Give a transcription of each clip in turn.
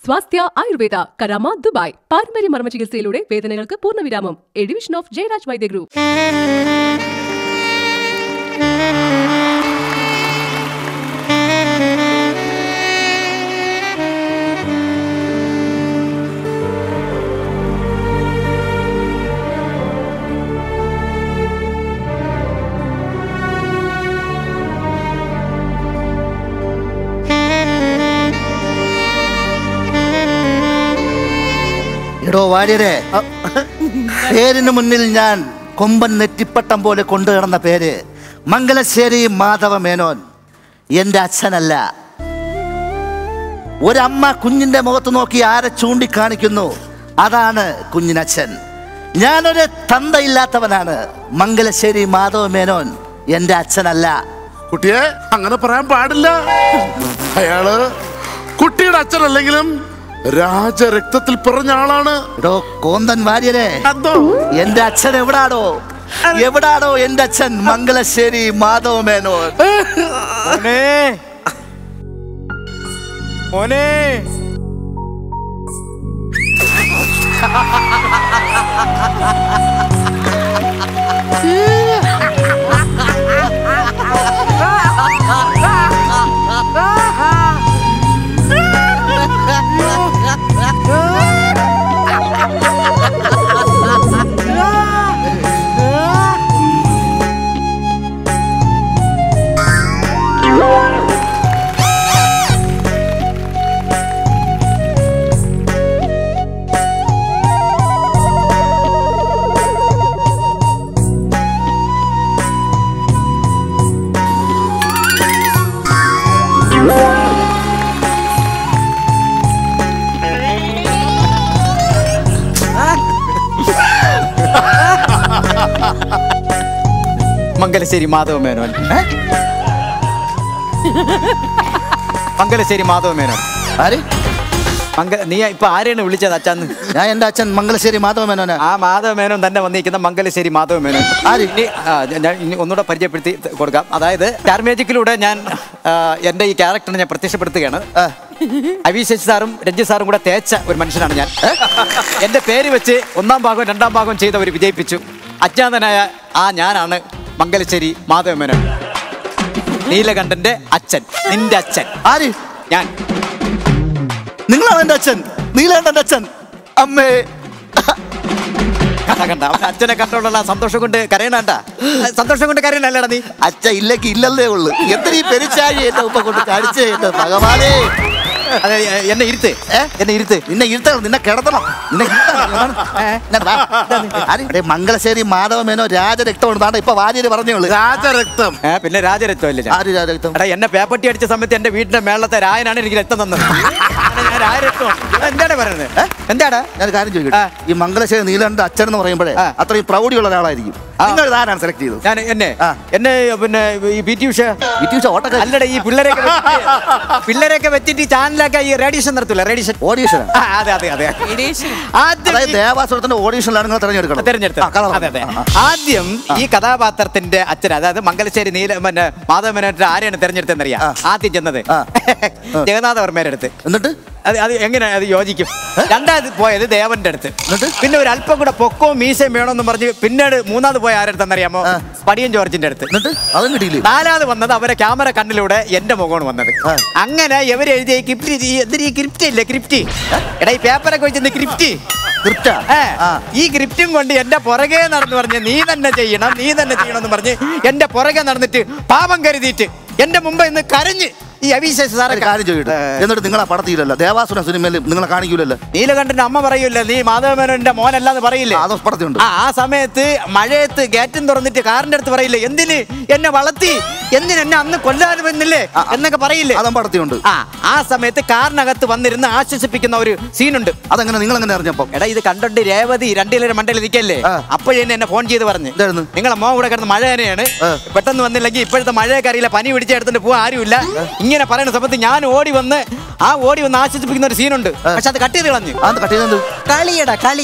Swasthya Ayurveda Karama Dubai പാരമ്പര്യ മർമ്മ ചികിത്സയിലൂടെ വേദനകൾക്ക് പൂർണ്ണവിരാമം A division of Jayaraj Vaidya group എടോ വാര്യരെ പേരിന് മുന്നിൽ ഞാൻ കൊമ്പൻ നെറ്റിപ്പട്ടം പോലെ കൊണ്ടു കിടന്ന പേര് മംഗലശ്ശേരി മാധവ മേനോൻ എൻ്റെ അച്ഛനല്ല ഒരമ്മ കുഞ്ഞിന്റെ മുഖത്ത് നോക്കി ആരെ ചൂണ്ടിക്കാണിക്കുന്നു അതാണ് കുഞ്ഞിനച്ഛൻ ഞാനൊരു തന്തയില്ലാത്തവനാണ് മംഗലശ്ശേരി മാധവ മേനോൻ എൻ്റെ അച്ഛനല്ല കുട്ടിയെ അങ്ങനെ പറയാൻ പാടില്ല അയാള് കുട്ടിയുടെ അച്ഛനല്ലെങ്കിലും രാജരക്തത്തിൽ പിറഞ്ഞ ആളാണ് എടോ കോന്തൻ വാര്യരെ അതോ എന്റെ അച്ഛൻ എവിടാടോ എവിടാടോ എന്റെ അച്ഛൻ മംഗലശ്ശേരി മാധവ മേനോൻ മോനെ മോനെ മംഗലശ്ശേരി മാധവ മേനോൻ ഏ? മംഗലശ്ശേരി മാധവ മേനോൻ ആര് മംഗ നീ ഇപ്പൊ ആരെയാണ് വിളിച്ചത് അച്ഛന്ന് ഞാൻ എന്റെ അച്ഛൻ മംഗലശ്ശേരി മാധവ മേനോനാ ആ മാധവ മേനോൻ തന്നെ വന്നിരിക്കുന്ന മംഗലശ്ശേരി മാധവ മേനോൻ ആര്? ഇനി ആ, ഞാൻ ഇനി ഒന്നുകൂടെ പരിചയപ്പെടുത്തി കൊടുക്കാം അതായത് സ്റ്റാർ മാജിക്കിലൂടെ ഞാൻ ആ, എൻ്റെ ഈ ക്യാരക്ടറിനെ ഞാൻ പ്രത്യക്ഷപ്പെടുത്തുകയാണ് ആ, അവി ശശി സാറും രഞ്ജി സാറും കൂടെ തേച്ച ഒരു മനുഷ്യനാണ് ഞാൻ എന്റെ പേര് വെച്ച് ഒന്നാം ഭാഗവും രണ്ടാം ഭാഗവും ചെയ്തവർ വിജയിപ്പിച്ചു അജ്ഞാതനായ ആ ഞാനാണ് മംഗലശ്ശേരി മാധവ മേനോൻ നീലകണ്ഠന്റെ അച്ഛൻ നിന്റെ അച്ഛൻ ആര് ഞാൻ നിങ്ങളാണ് എന്റെ അച്ഛൻ നീലേണ്ടന്റെ അച്ഛൻ അമ്മേ കണ്ട കണ്ട അവൻ അച്ഛനെ കണ്ടോണ്ടുള്ള ആ സന്തോഷം കൊണ്ട് കരയണണ്ട സന്തോഷം കൊണ്ട് കരയണല്ലടാ നീ അച്ഛ ഇല്ലെങ്കിൽ ഇല്ലല്ലേ ഉള്ളു എന്തിനീ പെരിച്ചാഴി എന്റെ ഉപ്പ കൊണ്ട് കാണിച്ചേ എന്റെ ഭഗവാനേ അതെ എ- എന്നെ ഇരുത്ത് ഏ? എന്നെ ഇരുത്ത് നിന്നെ ഇരുത്തണം നിന്നെ കിടത്തണം നിന്നെ ഇരുത്തണം. ഇങ്ങോട്ട് വാ. ആര്? എടേ, മംഗലശ്ശേരി മാധവ മേനോ രാജരക്തമാണ് താണ്ട ഇപ്പൊ വാര്യര് പറഞ്ഞേ ഉള്ളു രാജരക്തം ഏ, പിന്നെ രാജരത്വമല്ലേ ഞാൻ ആര് രാജരക്തം എടാ എന്നെ പേപ്പട്ടി അടിച്ച സമയത്ത് എന്റെ വീടിന്റെ മേളത്തെ രായനാണ് എനിക്ക് രക്തം തന്നത് അങ്ങനെ ഞാൻ രായരത്വം എന്താണ് പറയുന്നത് ഏ? എന്താടാ ഞാൻ ഒരു കാര്യം ചോദിക്കട്ടെ ആ. ഈ മംഗലശ്ശേരി നീലന്റെ അച്ഛൻ എന്ന് പറയുമ്പോഴേ ആ. അത്രയും പ്രൗഢിയുള്ള ഒരാളായിരിക്കും ആ. നിങ്ങൾ ആരാണ് സെലക്ട് ചെയ്തത് ഞാൻ എന്നെ ആ. എന്നെ പിന്നെ ഈ പി ടി ഉഷ വിറ്റ്യൂഷ ഓട്ടക്കാരി അല്ലടാ ഈ പിള്ളേരൊക്കെ വെച്ചിട്ട് പിള്ളേരൊക്കെ വെച്ചിട്ട് ഈ ചാനലൊക്കെ ഈ റേഡിയേഷൻ നടത്തൂല റേഡിയേഷൻ ഓഡീഷൻ ആ, അതെ അതെ അതെ ആദ്യം അതായത് ഈ- ദേവാസുരത്തിന്റെ ഓഡീഷനിലാണ് നിങ്ങൾ തിരഞ്ഞെടുക്കണം തെരഞ്ഞെടുത്തത് ആ, കഥ പറ. അതെ അതെ ആ, ആ. ആദ്യം ഈ കഥാപാത്രത്തിന്റെ അച്ഛൻ അതായത് മംഗലശ്ശേരി നീല പിന്നെ മാധവ മേനോന്റെ ആരെയാണ് തെരഞ്ഞെടുത്തെന്നറിയാം ആ. ആദ്യം ചെന്നത് ആ. ജഗന്നാഥ വർമ്മയുടെ അടുത്ത് എന്നിട്ട് അത് അത് എങ്ങനെ അത് യോജിക്കും രണ്ടാമത് പോയത് ദേവന്റെ അടുത്ത് എന്നിട്ട്? പിന്നെ ഒരു അല്പം കൂടെ പൊക്കവും മീശയും വേണമെന്ന് പറഞ്ഞ് പിന്നീട് മൂന്നാമത് പോയ ആരെടുത്തെന്നറിയാമോ ആ. പടിയൻ ജോർജിന്റെ അടുത്ത് എന്നിട്ട് അതും കിട്ടിയില്ലേ നാലാമത് വന്നത് അവരെ ക്യാമറ കണ്ണിലൂടെ എന്റെ മുഖമാണ് വന്നത് ആ. അങ്ങനെ ഇവര് എഴുതിയ ക്രിപ്റ്റ് എന്തിനീ ക്രിപ്റ്റ് ഇല്ലേ ക്രിപ്റ്റ് എടാ ഈ പേപ്പറൊക്കെ വെച്ചിരുന്ന ക്രിപ്റ്റ് ക്രിപ്റ്റാ ഏ, ആ ഈ ഗ്രിഫ്റ്റും കൊണ്ട് എന്റെ പുറകെ നടന്ന് പറഞ്ഞ് നീ തന്നെ ചെയ്യണം നീ തന്നെ ചെയ്യണം എന്ന് പറഞ്ഞ് എന്റെ പുറകെ നടന്നിട്ട് പാപം കരുതിയിട്ട് എന്റെ മുമ്പ് ഇന്ന് കരഞ്ഞ് ഈ അവിശേഷ സാറെ ഒരു കാര്യം ചോദിക്കട്ടെ എന്നിട്ട് നിങ്ങളെ പടത്തിയില്ലല്ലോ ദേവാസുര സിനിമയിൽ നിങ്ങളെ കാണിക്കൂലല്ലോ നീലകണ്ഠന്റെ അമ്മ പറയൂല്ലേ നീ മാധവമേനോന്റെ മോനല്ലാന്ന് പറയില്ലേ ആ, അത് പടത്തിയുണ്ട് ആ ആ സമയത്ത് മഴയത്ത് ഗേറ്റും തുറന്നിട്ട് കാറിന്റെ അടുത്ത് പറയില്ലേ എന്തിന് എന്നെ വളർത്തി എന്തിന് എന്നെ അന്ന് കൊല്ലാൻ വന്നില്ലേ ആ, ആ. എന്നൊക്കെ പറയില്ലേ അതും പടത്തിയുണ്ട് ആ ആ സമയത്ത് കാറിനകത്ത് വന്നിരുന്ന് ആശ്വസിപ്പിക്കുന്ന ഒരു സീനുണ്ട് അതെങ്ങനെ നിങ്ങൾ എങ്ങനെ അറിഞ്ഞപ്പം എടാ ഇത് കണ്ടോണ്ട് രേവതി രണ്ടിലൊരു മണ്ടയിൽ നിൽക്കല്ലേ ആ. അപ്പോഴേ എന്നെ ഫോൺ ചെയ്ത് പറഞ്ഞു എന്തായിരുന്നു? നിങ്ങളെ മോൻ ഇവിടെ കിടന്ന് മഴ തന്നെയാണ് ആ. പെട്ടെന്ന് വന്നില്ലെങ്കിൽ ഇപ്പോഴത്തെ മഴയൊക്കെ അറിയില്ല പനി പിടിച്ചെടുത്തിട്ട് പോകാൻ ആരുമില്ല ഇങ്ങനെ പറയുന്ന സമയത്ത് ഞാൻ ഓടി വന്ന് ആ ഓടി വന്ന് ആശ്വസിപ്പിക്കുന്ന ഒരു സീനുണ്ട് പക്ഷെ അത് കട്ട് ചെയ്ത് കളഞ്ഞു അത് കട്ട് ചെയ്തെന്ത് കളിയടാ കളി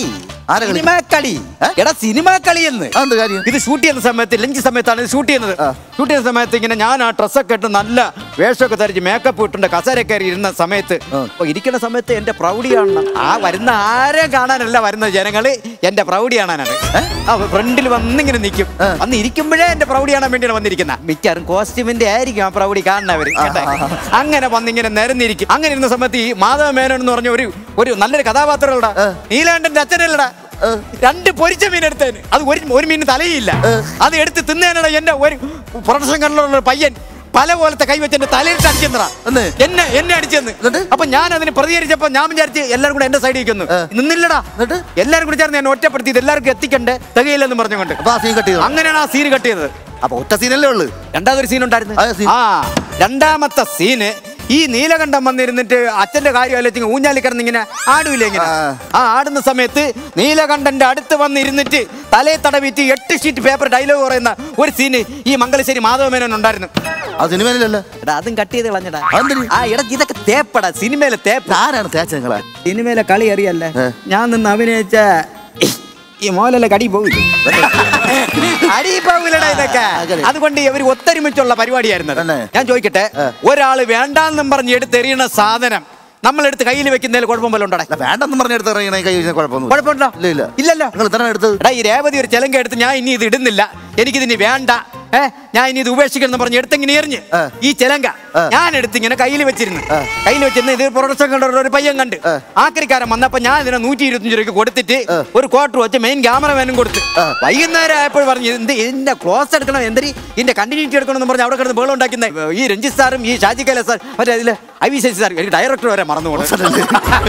ആരാ കളി? സിനിമാ കളി ഏ? എടാ സിനിമാ കളി എന്ന് അതെന്ത് കാര്യം ഇത് ഷൂട്ട് ചെയ്യുന്ന സമയത്ത് ലഞ്ച് സമയത്താണ് ഇത് ഷൂട്ട് ചെയ്യുന്നത് ആ. ഷൂട്ട് ചെയ്യുന്ന സമയത്ത് ഇങ്ങനെ ഞാൻ ആ ഡ്രസ്സൊക്കെ ഇട്ട് നല്ല വേഷമൊക്കെ ധരിച്ച് മേക്കപ്പ് ഇട്ടുണ്ട് കസേര കയറി ഇരുന്ന സമയത്ത് ആ. അപ്പൊ ഇരിക്കുന്ന സമയത്ത് എന്റെ പ്രൗഢി കാണണം ആ വരുന്ന ആരെയും കാണാനല്ല വരുന്ന ജനങ്ങള് എന്റെ പ്രൗഢി കാണാനാണ് ആ ഫ്രണ്ടിൽ വന്നിങ്ങനെ നിൽക്കും ആ. അന്ന് ഇരിക്കുമ്പോഴേ എന്റെ പ്രൗഢി കാണാൻ വേണ്ടിയാണ് വന്നിരിക്കുന്ന മിക്കവാറും കോസ്റ്റ്യൂമിന്റെ ആയിരിക്കും ആ പ്രൗഢി കാണുന്നവര് കേട്ടോ? അങ്ങനെ വന്നിങ്ങനെ നിരന്നിരിക്കും അങ്ങനെ ഇരുന്ന സമയത്ത് ഈ മാധവ മേനോൻ എന്ന് പറഞ്ഞ ഒരു ഒരു നല്ലൊരു കഥാപാത്രമുള്ള ആ. നീലാണ്ടന്റെ അച്ഛനല്ലടാ ആ. രണ്ട് പൊരിച്ച മീൻ എടുത്തേന് അത് ഒരു ഒരു മീൻ തലയില്ല അത് എടുത്ത് തിന്നേനടാ എന്റെ ഒരു പ്രൊഡക്ഷൻ കണ്ടിലുള്ള പയ്യൻ പല പോലത്തെ കൈവച്ച് എന്റെ തലയിട്ട് അടിച്ചെന്നടാ എന്ന്? എന്നെ എന്നെ അടിച്ചെന്ന് എന്നിട്ട്? അപ്പൊ ഞാൻ അതിന് പ്രതികരിച്ചപ്പോ ഞാൻ വിചാരിച്ച് എല്ലാവരും കൂടെ എന്റെ സൈഡിൽ നിൽക്കുന്നു ആ. നിന്നില്ലടാ എന്നിട്ട്? എല്ലാവരും കൂടി ചേർന്ന് ഞാൻ ഒറ്റപ്പെടുത്തി ഇത് എല്ലാവർക്കും എത്തിക്കണ്ടേ തികയില്ലെന്ന് പറഞ്ഞുകൊണ്ട് അപ്പൊ ആ സീൻ കട്ട് ചെയ്തു അങ്ങനെയാണ് ആ സീൻ കട്ട് ചെയ്തത് അപ്പൊ ഒറ്റ സീനല്ലേ ഉള്ളു രണ്ടാമതൊരു സീൻ ഉണ്ടായിരുന്നു അതെ, scene. ആ രണ്ടാമത്തെ സീന് ഈ നീലകണ്ഠം വന്നിരുന്നിട്ട് അച്ഛന്റെ കാര്യം ആലോചിച്ച് ഊഞ്ഞാലി കിടന്ന് ഇങ്ങനെ ആടൂല ഇങ്ങനെ ആ. ആ ആടുന്ന സമയത്ത് നീലകണ്ഠന്റെ അടുത്ത് വന്നിരുന്നിട്ട് തലയെ തടവിറ്റ് എട്ട് ഷീറ്റ് പേപ്പർ ഡയലോഗ് പറയുന്ന ഒരു സീന് ഈ മംഗലശ്ശേരി മാധവമേനോൻ ഉണ്ടായിരുന്നു ആ സിനിമയിലല്ലോ എടാ അതും കട്ട് ചെയ്ത് കളഞ്ഞടാ അതെന്തിന്? ആ എടാ ഇതൊക്കെ തേപ്പടാ സിനിമയിലെ തേപ്പ ആരാണ് തേച്ച നിങ്ങളെ സിനിമയിലെ കളി അറിയല്ലേ ഏ. ഞാൻ നിന്ന് അഭിനയിച്ച ഈ മോലല്ലേ കടി പോവില്ലേ അടി പോവില്ലടാ ഇതൊക്കെ അങ്ങനെ. അതുകൊണ്ട് ഇവർ ഒത്തൊരുമിച്ചുള്ള പരിപാടിയായിരുന്നു അത്. തന്നെ? ഞാൻ ചോദിക്കട്ടെ ഏ. ഒരാള് വേണ്ടാന്നും പറഞ്ഞ് എടുത്തെറിയണ സാധനം നമ്മളെടുത്ത് കയ്യിൽ വെക്കുന്നതിൽ കുഴപ്പം പോലെ ഉണ്ടടാ അല്ല, വേണ്ടെന്ന് പറഞ്ഞെടുത്ത് ഇറങ്ങണേ കൈ കഴിഞ്ഞാൽ കുഴപ്പമൊന്നും കുഴപ്പമുണ്ടോ ഇല്ല ഇല്ല ഇല്ലല്ലോ നിങ്ങൾ ഇത്ര എടുത്തത് എടാ ഈ രേവതി ഒരു ചെലങ്ക എടുത്ത് ഞാൻ ഇനി ഇത് ഇടുന്നില്ല എനിക്കിതിനി വേണ്ട ഏ ഞാൻ ഇനി ഇത് ഉപേക്ഷിക്കണം എന്ന് പറഞ്ഞ് എടുത്തിങ്ങനെ എറിഞ്ഞ് ആ. ഈ ചെലങ്ക ആ. ഞാൻ എടുത്തിങ്ങനെ കയ്യിൽ വെച്ചിരുന്നു ആ. കയ്യിൽ വെച്ചിരുന്ന് ഇത് പ്രൊഡക്ഷൻ കണ്ട ഒരു പയ്യൻ കണ്ട് ആ. ആക്രിക്കാരൻ വന്നപ്പോ ഞാൻ ഇതിനെ നൂറ്റി ഇരുപത്തഞ്ച് രൂപയ്ക്ക് കൊടുത്തിട്ട് ആ. ഒരു ക്വാർട്ടർ വെച്ച് മെയിൻ ക്യാമറമാനും കൊടുത്ത് ആ. വൈകുന്നേരം ആയപ്പോൾ പറഞ്ഞു എന്ത് ഇതിന്റെ ക്ലോസ് എടുക്കണം എന്തിന് ഇതിന്റെ കണ്ടിന്യൂറ്റി എടുക്കണം എന്ന് പറഞ്ഞ് അവിടെ കിടന്ന് ബേളം ഉണ്ടാക്കുന്ന ഈ രഞ്ജിത്ത് സാറും ഈ ഷാജി കൈല സാർ മറ്റേ ഇതിലെ ഐ വി ശശി സാർ എനിക്ക് ഡയറക്ടർ വരെ മറന്നു പോകുന്നത്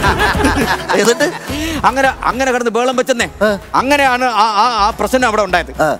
എന്നിട്ട് അങ്ങനെ അങ്ങനെ കിടന്ന് ബേളം വെച്ചെന്നേ ആ. അങ്ങനെയാണ് ആ ആ ആ പ്രശ്നം അവിടെ ഉണ്ടായത് ആ.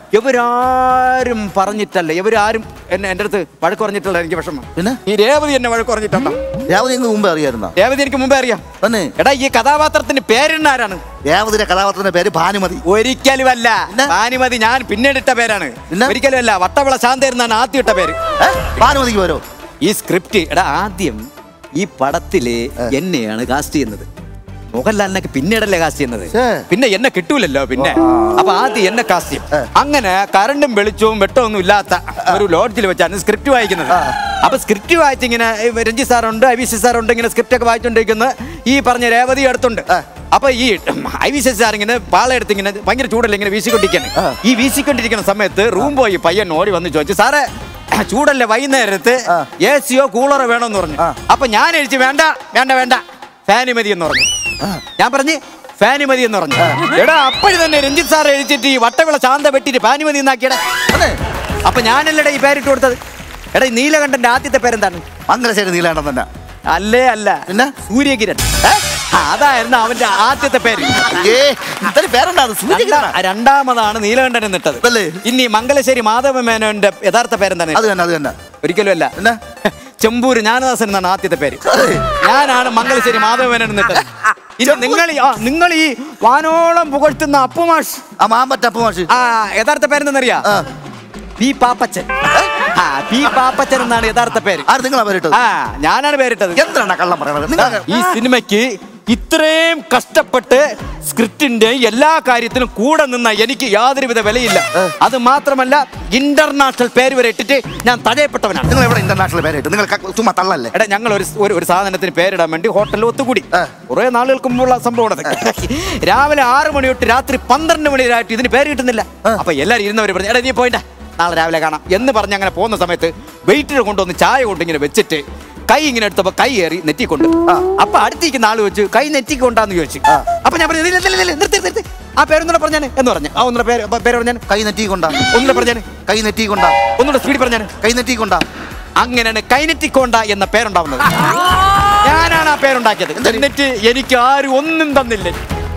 ഇവരാരും പറഞ്ഞിട്ടല്ല ഇവരാരും എന്നെ എൻ്റെ അടുത്ത് വഴക്ക് പറഞ്ഞിട്ടുള്ള എനിക്ക് വിഷമം പിന്നെ? ഈ രേവതി എന്നെ വഴക്ക് പറഞ്ഞിട്ടുണ്ടോ രേവതി നിങ്ങൾക്ക് മുമ്പേ അറിയായിരുന്ന രേവതി എനിക്ക് മുമ്പേ അറിയാം തന്നെ എടാ ഈ കഥാപാത്രത്തിന്റെ പേരെണ്ണാരാണ് രേവതിയുടെ കഥാപാത്രത്തിന്റെ പേര് ഭാനുമതി ഒരിക്കലും അല്ല പിന്നെ? ഭാനുമതി ഞാൻ പിന്നീട് ഇട്ട പേരാണ് പിന്നെ? ഒരിക്കലും അല്ല വട്ടവിള ശാന്തരുന്നാണ് ആദ്യം ഇട്ട പേര് ഏ? ഭാനുമതിക്ക് വരോ ഈ സ്ക്രിപ്റ്റ് എടാ ആദ്യം ഈ പടത്തില് എന്നെയാണ് കാസ്റ്റ് ചെയ്യുന്നത് മോഹൻലാലിനൊക്കെ പിന്നീടല്ലേ കാസ്റ്റ് ചെയ്യുന്നത് ഛേ. പിന്നെ എന്നെ കിട്ടൂലല്ലോ പിന്നെ അപ്പൊ ആദ്യം എന്നെ കാസ്റ്റ് ചെയ്യും അങ്ങനെ കറണ്ടും വെളിച്ചവും വെട്ടമൊന്നും ഇല്ലാത്ത ഒരു ലോഡ്ജിൽ വെച്ചാണ് സ്ക്രിപ്റ്റ് വായിക്കുന്നത് അപ്പൊ സ്ക്രിപ്റ്റ് വായിച്ച് ഇങ്ങനെ ഈ രഞ്ജിത്ത് സാറുണ്ട് ഐ വി സി സാറുണ്ട് ഇങ്ങനെ സ്ക്രിപ്റ്റ് ഒക്കെ വായിച്ചുകൊണ്ടിരിക്കുന്ന ഈ പറഞ്ഞ രേവതി അടുത്തുണ്ട് അപ്പൊ ഈ ഐ വി സി സാർ ഇങ്ങനെ പാളയെടുത്ത് ഇങ്ങനെ ഭയങ്കര ചൂടല്ല ഇങ്ങനെ വീശിക്കൊണ്ടിരിക്കുകയാണ് ഈ വീശിക്കൊണ്ടിരിക്കുന്ന സമയത്ത് റൂം പോയി പയ്യൻ ഓടി വന്ന് ചോദിച്ചു സാറേ ചൂടല്ലേ വൈകുന്നേരത്ത് എ സിയോ കൂളറോ വേണമെന്ന് പറഞ്ഞു അപ്പൊ ഞാൻ എഴുതി വേണ്ട വേണ്ട വേണ്ട ഫാന് മതി എന്ന് പറഞ്ഞു ഞാൻ പറഞ്ഞ് ഫാന് മതി എന്ന് പറഞ്ഞു എടാ അപ്പോഴും തന്നെ രഞ്ജിത്ത് സാർ എഴുതിട്ട് ഈ വട്ടവിള ശാന്ത വെട്ടിട്ട് ഫാന് മതി എന്നാക്കിയടാ അതെ അപ്പൊ ഞാനല്ലടാ ഈ പേരിട്ട് കൊടുത്തത് എടാ ഈ നീലകണ്ഠന്റെ ആദ്യത്തെ പേരെന്താണ് മംഗലശ്ശേരി നീലാണ്ടൻ തന്നെ അല്ലേ അല്ല പിന്നെ? സൂര്യകിരൺ ഏ? ആ, അതായിരുന്നു അവന്റെ ആദ്യത്തെ പേര് ഏ ഇത്ര പേരുണ്ടാ അത് സൂചിക്കണ രണ്ടാ- രണ്ടാമതാണ് നീലകണ്ഠൻ എന്നിട്ടത് അതല്ലേ? ഇനി മംഗലശ്ശേരി മാധവ മേനോന്റെ യഥാർത്ഥ പേരെന്താണ് അത് തന്നെ അത് തന്നെ ഒരിക്കലും അല്ല എന്നാ? ചെമ്പൂര് ജ്ഞാനദാസൻ എന്നാണ് ആദ്യത്തെ പേര് അതെ. ഞാനാണ് മംഗലശ്ശേരി മാധവമേനൻ എന്നിട്ടത് ഇനി നിങ്ങൾ ഈ- ആ, നിങ്ങൾ ഈ വാനോളം പുകഴ്ത്തുന്ന അപ്പുമാഷ് ആ മാമ്പറ്റപ്പ മാഷ് ആ യഥാർത്ഥ പേരെന്തെന്നറിയാ ആ. പി പാപ്പച്ചൻ ആ പി പാപ്പച്ചൻ എന്നാണ് യഥാർത്ഥ പേര് ആര് നിങ്ങളാ പേരിട്ടത് ആ ഞാനാണ് പേരിട്ടത് എന്താണ് കള്ളം പറയണത് നിങ്ങൾ ഈ സിനിമയ്ക്ക് ഇത്രയും കഷ്ടപ്പെട്ട് സ്ക്രിപ്റ്റിന്റെ എല്ലാ കാര്യത്തിലും കൂടെ നിന്ന എനിക്ക് യാതൊരുവിധ വിലയില്ല അത് മാത്രമല്ല ഇന്റർനാഷണൽ പേര് വരെ ഇട്ടിട്ട് ഞാൻ തടയപ്പെട്ടവനാണ് നിങ്ങൾ എവിടെ ഇന്റർനാഷണൽ പേരിട്ട് നിങ്ങൾ ക- ചുമ്മാ തള്ളല്ലേ എടാ ഞങ്ങൾ ഒരു ഒരു ഒരു സാധനത്തിന് പേരിടാൻ വേണ്ടി ഹോട്ടലിൽ ഒത്തുകൂടി ആ. കുറെ നാളുകൾക്ക് മുമ്പുള്ള സംഭവമാണ് രാവിലെ ആറ് മണി തൊട്ട് രാത്രി പന്ത്രണ്ട് മണി വരെയായിട്ട് ഇതിന് പേര് കിട്ടുന്നില്ല അപ്പൊ എല്ലാവരും ഇരുന്നവർ പറഞ്ഞു എടാ നീ പോയിട്ടാ നാളെ രാവിലെ കാണാം എന്ന് പറഞ്ഞ് അങ്ങനെ പോകുന്ന സമയത്ത് വെയിറ്റിനെ കൊണ്ടുവന്ന് ചായ കൊണ്ട് ഇങ്ങനെ വെച്ചിട്ട് കൈ ഇങ്ങനെ എടുത്തപ്പോ കൈ ഏറി നെറ്റിക്കൊണ്ട് അപ്പൊ അടുത്തിരിക്കുന്ന ആള് വെച്ച് കൈ നെറ്റിക്കൊണ്ടാന്ന് ചോദിച്ചു അപ്പൊ ഞാൻ പറഞ്ഞു "നില്ല്, നില്ല്, നില്ല്, നിർത്ത്, നിർത്ത്. ആ പേരൊന്നുകൂടെ പറഞ്ഞാണ് എന്ന് പറഞ്ഞു ആ ഒന്നുകൂടെ പേര് പേര് പറഞ്ഞാണ് കൈ നെറ്റി കൊണ്ടാ ഒന്നുകൂടെ പറഞ്ഞാണ് കൈ നെറ്റി കൊണ്ടാ ഒന്നുകൂടെ സ്പീഡ് പറഞ്ഞാണ് കൈ നെറ്റി കൊണ്ടാ അങ്ങനെയാണ് കൈനറ്റിക്കോണ്ട എന്ന പേരുണ്ടാവുന്നത് ഞാനാണ് ആ പേരുണ്ടാക്കിയത് എന്നിട്ട് എനിക്ക് ആരും ഒന്നും തന്നില്ല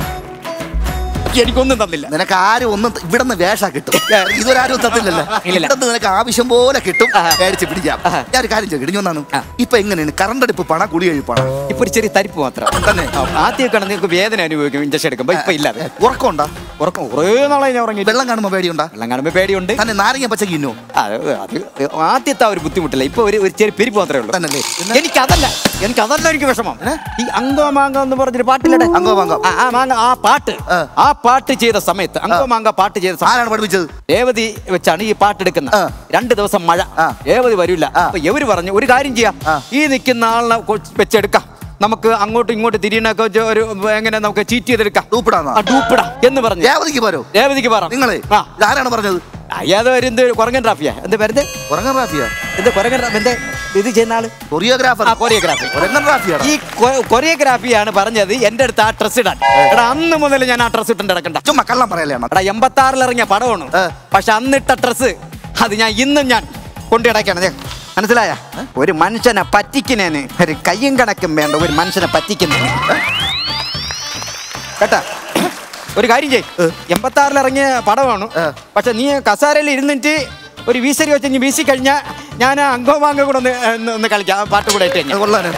എനിക്കൊന്നും തന്നില്ല നിനക്ക് ആരും ഒന്നും ത- ഇവിടുന്ന് വേഷ കിട്ടും ഇതൊരാരും തത്തില്ലല്ലോ ഇല്ലില്ല. ഇവിടുന്ന് നിനക്ക് ആവശ്യം പോലെ കിട്ടും ആഹാ. മേടിച്ച് പിടിക്കാം ആഹാ. ഞാൻ ഒരു കാര്യം ചോദിക്കട്ടെ ഒന്നാണ് ആ. ഇപ്പൊ എങ്ങനെയാണ് കറണ്ട് അടുപ്പ് പണ കുളി കഴിപ്പാണ് ഇപ്പൊ ഒരു ചെറിയ തരിപ്പ് മാത്രം തന്നെ ആദ്യമൊക്കെ നിങ്ങൾക്ക് വേദന അനുഭവിക്കും ഇഞ്ചക്ഷൻ എടുക്കുമ്പോ ഇപ്പൊ ഇല്ലാതെ ഉറക്കമുണ്ടാ ഉറക്കം കുറേ നാളായി ഞാൻ ഉറങ്ങി വെള്ളം കാണുമ്പോ പേടിയുണ്ടാ വെള്ളം കാണുമ്പോ പേടിയുണ്ട് തന്നെ നാരങ്ങ പച്ചക്ക് ഇന്നോ അത് അത് ആദ്യത്തെ ആ ഒരു ബുദ്ധിമുട്ടില്ല ഇപ്പൊ ഒരു ഒരു ചെറിയ പെരുപ്പ് മാത്രമേ ഉള്ളൂ തന്നല്ലേ എനിക്ക് അതല്ല എനിക്ക് അതല്ല എനിക്ക് വിഷമം ഈ അങ്കോ മാങ്കോ എന്ന് പറഞ്ഞൊരു പാട്ടില്ലടെ അങ്കോ മാങ്കോ. ആ, ആ മാങ്ങ ആ പാട്ട് ആ. ആ പാട്ട് ചെയ്ത സമയത്ത് അങ്കമാങ്ക പാട്ട് ചെയ്ത സമയത്ത് ആരാണ് പഠിപ്പിച്ചത് രേവതി വെച്ചാണ് ഈ പാട്ട് എടുക്കുന്നത് ആ. രണ്ട് ദിവസം മഴ ആ. രേവതി വരില്ല ആ. അപ്പൊ എവര് പറഞ്ഞു ഒരു കാര്യം ചെയ്യാം ആ. ഈ നിൽക്കുന്ന ആളിനെ കൊ- വെച്ചെടുക്കാം നമുക്ക് അങ്ങോട്ടും ഇങ്ങോട്ടും തിരിയണൊക്കെ വെച്ച് ഒരു എങ്ങനെ നമുക്ക് ചീറ്റ് ചെയ്തെടുക്കാം ഡൂപ്പിടാന്നോ? ആ, ഡൂപ്പിടാം എന്ന് പറഞ്ഞു രേവതിക്ക് പോരോ രേവതിക്ക് പറ നിങ്ങളെ ആ ഇതാരാണ് പറഞ്ഞത് ഏതോ ഒരു എന്ത് കുറങ്ങൻ ട്രാഫിയാ എന്ത് പേരുന്നത് ഉറങ്ങൻ റാഫിയ എന്ത് കുറങ്ങൻ ട്രാഫി എന്ത് ഇത് ചെയ്യുന്ന ആള് കൊറിയോഗ്രാഫർ ആ കൊറിയോഗ്രാഫി ഉറങ്ങൻ റാഫിയാണ് ഈ കൊ- കൊറിയോഗ്രാഫിയാണ് പറഞ്ഞത് എന്റെ അടുത്ത് ആ ഡ്രസ് ഇടാൻ എടാ അന്ന് മുതൽ ഞാൻ ആ ഡ്രസ് ഇട്ടുണ്ട് കിടക്കണ്ട ചുമ്മാ കള്ളം പറയലാണ് എടാ എൺപത്തി ആറിൽ ഇറങ്ങിയ പടമാണ് ഏ. പക്ഷെ അന്നിട്ട ഡ്രസ് അത് ഞാൻ ഇന്നും ഞാൻ കൊണ്ടു കിടക്കാണ് ദേ, മനസ്സിലായ ഒരു മനുഷ്യനെ പറ്റിക്കുന്നതിന് ഒരു കയ്യും കണക്കും വേണ്ട ഒരു മനുഷ്യനെ പറ്റിക്കുന്നതിന് കേട്ടാ ഒരു കാര്യം ചെയ് എൺപത്തി ആറിൽ ഇറങ്ങിയ പടമാണ് ഏ. പക്ഷെ നീ കസാരയിൽ ഇരുന്നിട്ട് ഒരു വീശരി വെച്ച് നീ വീശി കഴിഞ്ഞാൽ ഞാൻ അങ്കോമാങ്ക കൂടെ ഒന്ന് ഒന്ന് ഒന്ന് കളിക്കാം പാട്ട് കൂടെ ഇട്ട് കഴിഞ്ഞാൽ അത് കൊള്ളാന്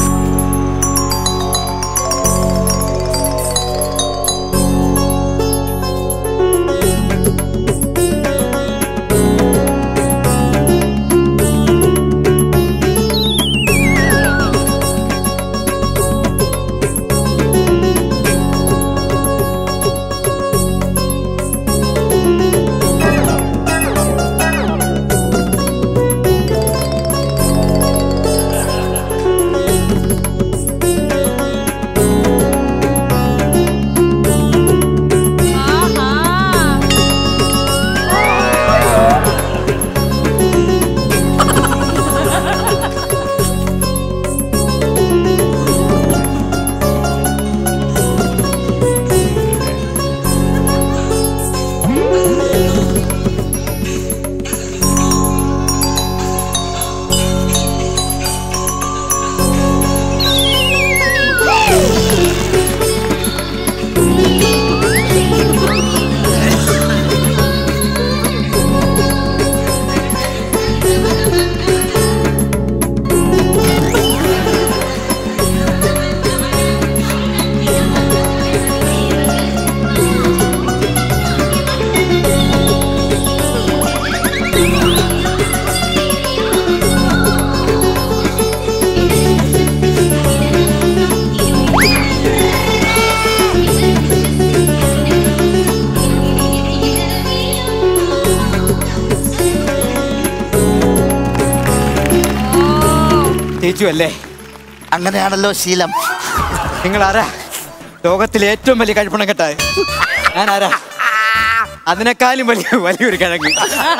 ചേച്ചു അല്ലേ അങ്ങനെയാണല്ലോ ശീലം നിങ്ങൾ ആരാ ലോകത്തിലെ ഏറ്റവും വലിയ കഴിപ്പണം കെട്ടാ ഞാൻ ആരാ അതിനേക്കാളും വലിയ വലിയൊരു കിഴങ്ങ്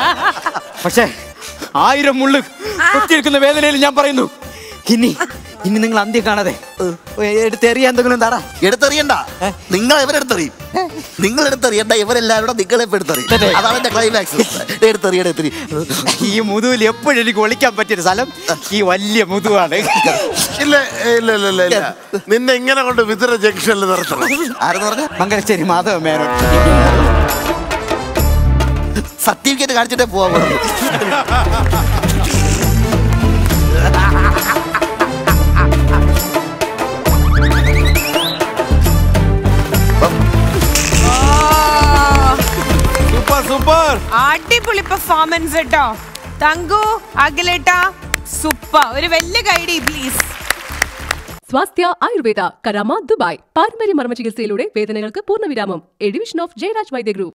പക്ഷേ ആയിരം മുള്ളു കുത്തിയിരിക്കുന്ന വേദനയിൽ ഞാൻ പറയുന്നു ഇനി ഇനി നിങ്ങൾ അന്ത്യം കാണാതെ എടുത്തെറിയാൻ എന്തെങ്കിലും താടാ എടുത്തെറിയണ്ട നിങ്ങൾ ഇവരെടുത്തെറിയും നിങ്ങൾ എടുത്തെറിയണ്ട ഇവരെല്ലാവരും നിങ്ങളെ ഇപ്പൊ എടുത്തെറിയും അതെ. അതാണ് എന്റെ ക്ലൈമാക്സ് എടുത്തെറിയ എടുത്തെറി ഈ മുതുവിൽ എപ്പോഴും എനിക്ക് ഒളിക്കാൻ പറ്റിയൊരു സ്ഥലം ഈ വലിയ മുതുവാണ് ഇല്ല ഇല്ല ഇല്ല ഇല്ല ഇല്ല നിന്നെ ഇങ്ങനെ കൊണ്ട് വിതര ജംഗ്ഷനിൽ നിർത്തണം ആരെന്ന് പറഞ്ഞ മംഗലശ്ശേരി മാധവ മേനോൻ സർട്ടിഫിക്കറ്റ് കാണിച്ചിട്ടേ പോവാൻ പറഞ്ഞു സൂപ്പർ സൂപ്പർ അടിപൊളി പെർഫോമൻസ് കേട്ടോ തങ്കു അഖിലേട്ട സൂപ്പർ ഒരു വലിയ കൈഡി please Swasthya Ayurveda Karama Dubai പാരമ്പര്യ മർമ്മ ചികിത്സയിലൂടെ വേദനകൾക്ക് പൂർണ്ണവിരാമം A division of Jayaraj Vaidya group